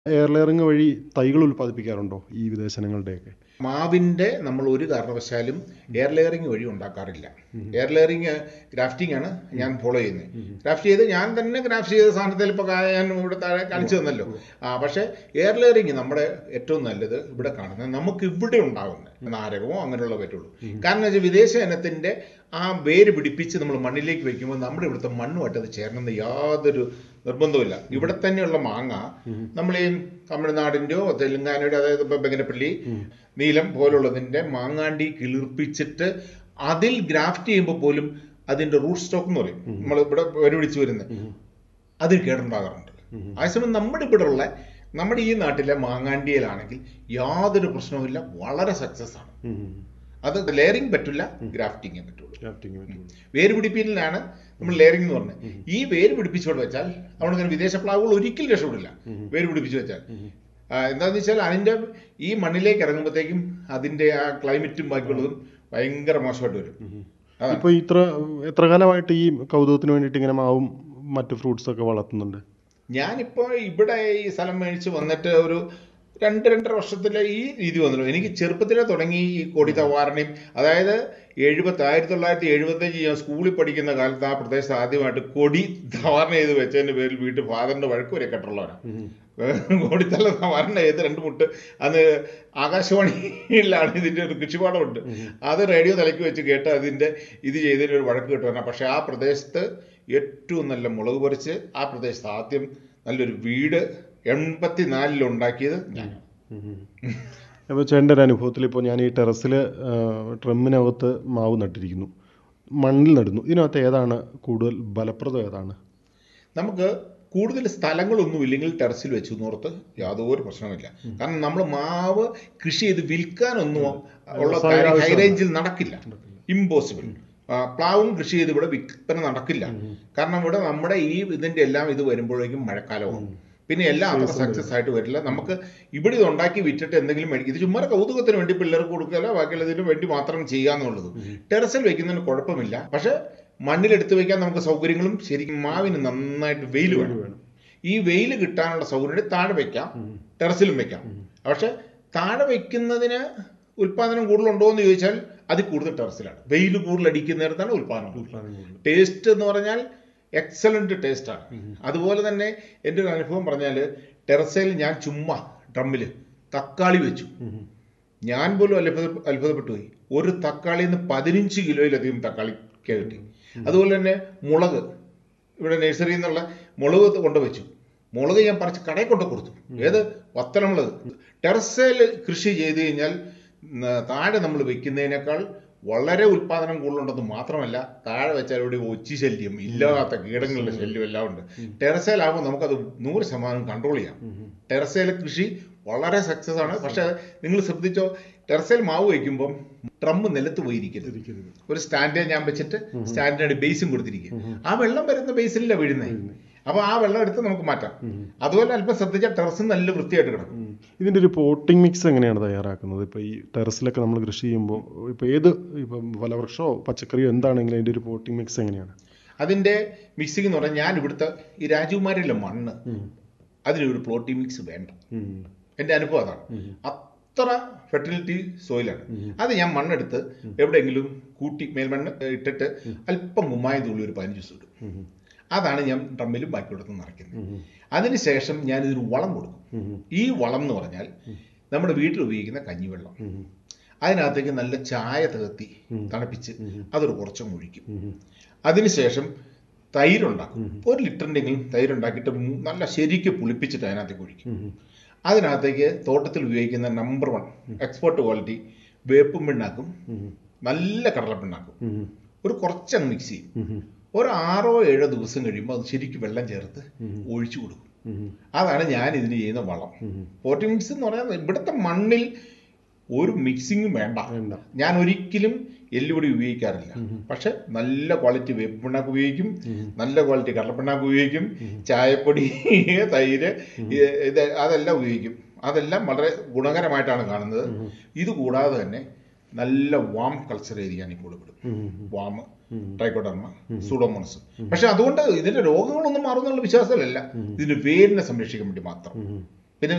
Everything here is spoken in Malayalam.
എയർ ലെയറിംഗ് വഴി തൈകൾ ഉൽപ്പാദിപ്പിക്കാറുണ്ടോ ഈ വിദേശനങ്ങളുടെയൊക്കെ മാവിൻ്റെ നമ്മൾ ഒരു കാരണവശാലും എയർ ലെയറിംഗ് വഴി ഉണ്ടാക്കാറില്ല എയർ ലെയറിംഗ് ഗ്രാഫ്റ്റിംഗ് ആണ് ഞാൻ ഫോളോ ചെയ്യുന്നത് ഗ്രാഫ്റ്റ് ചെയ്ത് ഞാൻ തന്നെ ഗ്രാഫ്റ്റ് ചെയ്ത സാധനത്തിൽ ഇപ്പോൾ ഞാൻ ഇവിടെ താഴെ കാണിച്ചു തന്നല്ലോ ആ പക്ഷേ എയർ ലെയറിംഗ് നമ്മുടെ ഏറ്റവും നല്ലത് ഇവിടെ കാണുന്നത് നമുക്ക് ഇവിടെ ഉണ്ടാകുന്ന നാരകമോ അങ്ങനെയുള്ള പറ്റുള്ളൂ കാരണം വെച്ചാൽ വിദേശ ഇനത്തിൻ്റെ ആ വേര് പിടിപ്പിച്ച് നമ്മൾ മണ്ണിലേക്ക് വെക്കുമ്പോൾ നമ്മുടെ ഇവിടുത്തെ മണ്ണുമായിട്ട് അത് ചേരണമെന്ന് യാതൊരു നിർബന്ധമില്ല ഇവിടെ തന്നെയുള്ള മാങ്ങ നമ്മൾ ഈ തമിഴ്നാടിൻ്റെയോ തെലുങ്കാനയുടെ അതായത് ഇപ്പം ബെങ്ങനപ്പള്ളി നീലം പോലുള്ളതിൻ്റെ മാങ്ങാണ്ടി കിളിർപ്പിച്ചിട്ട് അതിൽ ഗ്രാഫ്റ്റ് ചെയ്യുമ്പോൾ പോലും അതിൻ്റെ റൂട്ട് സ്റ്റോക്ക് എന്ന് പറയും നമ്മൾ ഇവിടെ വരുപിടിച്ച് വരുന്നത് അതിൽ കേടുണ്ടാകാറുണ്ട് അതേസമയം നമ്മുടെ ഇവിടെ ഉള്ള നമ്മുടെ ഈ നാട്ടിലെ മാങ്ങാണ്ടിയിലാണെങ്കിൽ യാതൊരു പ്രശ്നവുമില്ല വളരെ സക്സസ് ആണ് അത് ലെയറിംഗ് പറ്റില്ല ഗ്രാഫ്റ്റിംഗേ പറ്റുള്ളൂ ക്രാഫ്റ്റിംഗ് പറ്റുള്ളൂ വേര് പിടിപ്പിക്കലിനാണ് നമ്മൾ ലെയറിംഗ് എന്ന് പറഞ്ഞത് ഈ വേര് പിടിപ്പിച്ചുകൊണ്ട് വെച്ചാൽ നമ്മളിങ്ങനെ വിദേശ പ്ലാവുകൾ ഒരിക്കലും രക്ഷപ്പെടില്ല വേര് പിടിപ്പിച്ചു വെച്ചാൽ ആ, എന്താന്ന് വെച്ചാൽ അതിന്റെ ഈ മണ്ണിലേക്ക് ഇറങ്ങുമ്പോഴത്തേക്കും അതിന്റെ ആ ക്ലൈമറ്റും ബാക്കിയുള്ളതും ഭയങ്കര മോശമായിട്ട് വരും അതാണ്. ഇപ്പൊ ഇത്ര എത്ര കാലമായിട്ട് ഈ കൗതുകത്തിന് വേണ്ടിയിട്ട് ഇങ്ങനെ മാവും മറ്റു ഫ്രൂട്ട്സ് ഒക്കെ വളർത്തുന്നുണ്ട് ഞാനിപ്പോ ഇവിടെ ഈ സ്ഥലം മേടിച്ച് വന്നിട്ട് ഒരു രണ്ട് രണ്ടര വർഷത്തിലെ ഈ രീതി വന്നല്ലോ എനിക്ക് ചെറുപ്പത്തിലെ തുടങ്ങി ഈ കൊടി തവാരണയും അതായത് എഴുപത്തി ആയിരത്തി തൊള്ളായിരത്തി എഴുപത്തഞ്ച് ഞാൻ സ്കൂളിൽ പഠിക്കുന്ന കാലത്ത് ആ പ്രദേശത്ത് ആദ്യമായിട്ട് കൊടി തവാരണ ചെയ്ത് വെച്ചതിന്റെ പേരിൽ വീട്ടിൽ ഫാദറിന്റെ വഴക്ക് വരെ കെട്ടുള്ളവരാണ് കോടിത്തല തവാരണ ചെയ്ത് രണ്ട് മുട്ട് അന്ന് ആകാശവാണിയിലാണ് ഇതിന്റെ ഒരു കൃഷിപാഠമുണ്ട് അത് റേഡിയോ തലയ്ക്ക് വെച്ച് കേട്ട് അതിന്റെ ഇത് ചെയ്തതിന് ഒരു വഴക്ക് കിട്ടുവാണ് പക്ഷെ ആ പ്രദേശത്ത് ഏറ്റവും നല്ല മുളക് പൊരിച്ച് ആ പ്രദേശത്ത് ആദ്യം നല്ലൊരു വീട് എൺപത്തിനാലിൽ ഉണ്ടാക്കിയത് ഞാനാണ് അപ്പോൾ ചേട്ടൻ്റെ ഒരു അനുഭവത്തിൽ ഇപ്പോൾ ഞാൻ ഈ ടെറസിൽ ട്രമ്മിനകത്ത് മാവ് നട്ടിരിക്കുന്നു മണ്ണിൽ നടുന്നു ഇതിനകത്ത് ഏതാണ് കൂടുതൽ ഫലപ്രദം ഏതാണ് നമുക്ക് കൂടുതൽ സ്ഥലങ്ങളൊന്നും ഇല്ലെങ്കിൽ ടെറസിൽ വെച്ചു എന്നോർത്ത് യാതൊരു പ്രശ്നമില്ല കാരണം നമ്മൾ മാവ് കൃഷി ചെയ്ത് വിൽക്കാനൊന്നും ഉള്ള കാര്യം ഹൈ റേഞ്ചിൽ നടക്കില്ല ഇമ്പോസിബിൾ പ്ലാവും കൃഷി ചെയ്ത് ഇവിടെ വിൽപ്പന നടക്കില്ല കാരണം ഇവിടെ നമ്മുടെ ഈ ഇതിന്റെ എല്ലാം ഇത് വരുമ്പോഴേക്കും മഴക്കാലവും പിന്നെ എല്ലാം അത്ര സക്സസ് ആയിട്ട് വരില്ല നമുക്ക് ഇവിടെ ഇത് ഉണ്ടാക്കി വിറ്റിട്ട് എന്തെങ്കിലും മേടിക്കും ഇത് ചുമ്മാ കൗതുകത്തിന് വേണ്ടി പിള്ളേർക്ക് കൊടുക്കുകയല്ല ബാക്കിയുള്ളതിന് വേണ്ടി മാത്രം ചെയ്യാന്നുള്ളത് ടെറസിൽ വെക്കുന്നതിന് കുഴപ്പമില്ല പക്ഷെ മണ്ണിലെടുത്ത് വെക്കാൻ നമുക്ക് സൗകര്യങ്ങളും ശരിക്കും മാവിന് നന്നായിട്ട് വെയിൽ വേണം ഈ വെയിൽ കിട്ടാനുള്ള സൗകര്യം താഴെ വെക്കാം ടെറസിലും വെക്കാം പക്ഷെ താഴെ വെക്കുന്നതിന് ഉൽപാദനം കൂടുതലുണ്ടോ എന്ന് ചോദിച്ചാൽ അതിൽ കൂടുതൽ ടെറസിലാണ് വെയിൽ കൂടുതൽ അടിക്കുന്നിടത്താണ് ഉൽപാദനം കൂടുതൽ ടേസ്റ്റ് എന്ന് പറഞ്ഞാൽ എക്സലന്റ് ടേസ്റ്റാണ് അതുപോലെ തന്നെ എൻ്റെ ഒരു അനുഭവം പറഞ്ഞാൽ ടെറസയിൽ ഞാൻ ചുമ്മാ ഡ്രമ്മിൽ തക്കാളി വെച്ചു ഞാൻ പോലും അത്ഭുത അത്ഭുതപ്പെട്ടു പോയി ഒരു തക്കാളിയിൽ നിന്ന് പതിനഞ്ച് കിലോയിലധികം തക്കാളി കിട്ടി അതുപോലെ തന്നെ മുളക് ഇവിടെ നഴ്സറിയിൽ നിന്നുള്ള മുളക് കൊണ്ടുവച്ചു മുളക് ഞാൻ പറിച്ച് കടയിൽ കൊണ്ട് കൊടുത്തു ഏത് വത്തലമുളക് ടെറസയിൽ കൃഷി ചെയ്ത് കഴിഞ്ഞാൽ ഉം, താഴെ നമ്മൾ വെക്കുന്നതിനേക്കാൾ വളരെ ഉൽപാദനം കൂടുതലുണ്ടെന്ന് മാത്രമല്ല താഴെ വെച്ചാൽ ഇവിടെ ഒച്ചി ശല്യം ഇല്ലാത്ത കീടങ്ങളുടെ ശല്യം എല്ലാം ഉണ്ട് ടെറസയിലാകുമ്പോൾ നമുക്കത് നൂറ് ശതമാനം കൺട്രോൾ ചെയ്യാം ടെറസയിലെ കൃഷി വളരെ സക്സസ് ആണ് പക്ഷെ നിങ്ങൾ ശ്രദ്ധിച്ചോ ടെറസയിൽ മാവ് വയ്ക്കുമ്പം ഡ്രമ്മ് നിലത്ത് പോയിരിക്കരുത് ഒരു സ്റ്റാൻഡ് ഞാൻ വെച്ചിട്ട് സ്റ്റാൻഡിനടി ബേസും കൊടുത്തിരിക്കും ആ വെള്ളം വരുന്ന ബേസിലല്ല വീഴുന്നത് അപ്പൊ ആ വെള്ളം എടുത്ത് നമുക്ക് മാറ്റാം അതുപോലെ അല്പം ശ്രദ്ധിച്ചാൽ ടെറസ് നല്ല വൃത്തിയായിട്ട് കിടക്കും ഉം. ഇതിന്റെ ഒരു പോട്ടിംഗ് മിക്സ് എങ്ങനെയാണ് തയ്യാറാക്കുന്നത് ഇപ്പോൾ ഈ ടെറസിലൊക്കെ നമ്മൾ കൃഷി ചെയ്യുമ്പോൾ ഇപ്പോൾ ഏത് ഇപ്പം ഫലവൃക്ഷമോ പച്ചക്കറിയോ എന്താണെങ്കിലും അതിന്റെ ഒരു പോട്ടിംഗ് മിക്സ് എങ്ങനെയാണ് അതിന്റെ മിക്സിംഗ് എന്ന് പറഞ്ഞാൽ ഞാൻ ഇവിടുത്തെ ഈ രാജകുമാരിയിലെ മണ്ണ് അതിനൊരു പ്ലോട്ടി മിക്സ് വേണ്ട ഉം. എൻ്റെ അനുഭവം അതാണ് അത്ര ഫെർട്ടിലിറ്റി സോയിലാണ് അത് ഞാൻ മണ്ണെടുത്ത് എവിടെയെങ്കിലും കൂട്ടി മേൽമണ്ണ് ഇട്ടിട്ട് അല്പം കുമ്മായം തുള്ളി ഒരു പതിനഞ്ച് ദിവസം ഇടും അതാണ് ഞാൻ ഡ്രമ്മിലും ബാക്കിയിടത്തും നിറയ്ക്കുന്നത് അതിനുശേഷം ഞാൻ ഇതിന് വളം കൊടുക്കും ഈ വളം എന്ന് പറഞ്ഞാൽ നമ്മുടെ വീട്ടിൽ ഉപയോഗിക്കുന്ന കഞ്ഞിവെള്ളം അതിനകത്തേക്ക് നല്ല ചായ തകർത്തി തണുപ്പിച്ച് അതൊരു കുറച്ചും ഒഴിക്കും അതിനുശേഷം തൈരുണ്ടാക്കും ഒരു ലിറ്ററിൻ്റെങ്കിലും തൈരുണ്ടാക്കിയിട്ട് മു- നല്ല ശരിക്ക് പുളിപ്പിച്ചിട്ട് അതിനകത്തേക്ക് ഒഴിക്കും അതിനകത്തേക്ക് തോട്ടത്തിൽ ഉപയോഗിക്കുന്ന നമ്പർ വൺ എക്സ്പോർട്ട് ക്വാളിറ്റി വേപ്പും പിണ്ണാക്കും നല്ല കടലപ്പിണ്ണാക്കും ഒരു കുറച്ചങ്ങ് മിക്സ് ചെയ്യും ഒരു ആറോ ഏഴോ ദിവസം കഴിയുമ്പോൾ അത് ശരിക്കും വെള്ളം ചേർത്ത് ഒഴിച്ചു കൊടുക്കും അതാണ് ഞാൻ ഇതിന് ചെയ്യുന്ന വളം പോട്ടി മിക്സ് എന്ന് പറഞ്ഞാൽ ഇവിടുത്തെ മണ്ണിൽ ഒരു മിക്സിങ്ങും വേണ്ട വേണ്ട. ഞാൻ ഒരിക്കലും എല്ലുപൊടി ഉപയോഗിക്കാറില്ല പക്ഷെ നല്ല ക്വാളിറ്റി വേപ്പിണ്ണാക്ക് ഉപയോഗിക്കും നല്ല ക്വാളിറ്റി കടലപ്പിണ്ണാക്ക് ഉപയോഗിക്കും ചായപ്പൊടി തൈര് ഇത് ഇത് അതെല്ലാം ഉപയോഗിക്കും അതെല്ലാം വളരെ ഗുണകരമായിട്ടാണ് കാണുന്നത് ഇത് കൂടാതെ തന്നെ നല്ല വാം കൾച്ചർ ഏരിയ ഞാൻ ഇപ്പോൾ വിടും വാം ട്രൈക്കോഡർമ സൂഡോമോണസ് പക്ഷെ അതുകൊണ്ട് ഇതിന്റെ രോഗങ്ങളൊന്നും മാറുന്നുള്ള വിശ്വാസമല്ല ഇതിന്റെ വേരിനെ സംരക്ഷിക്കാൻ വേണ്ടി മാത്രം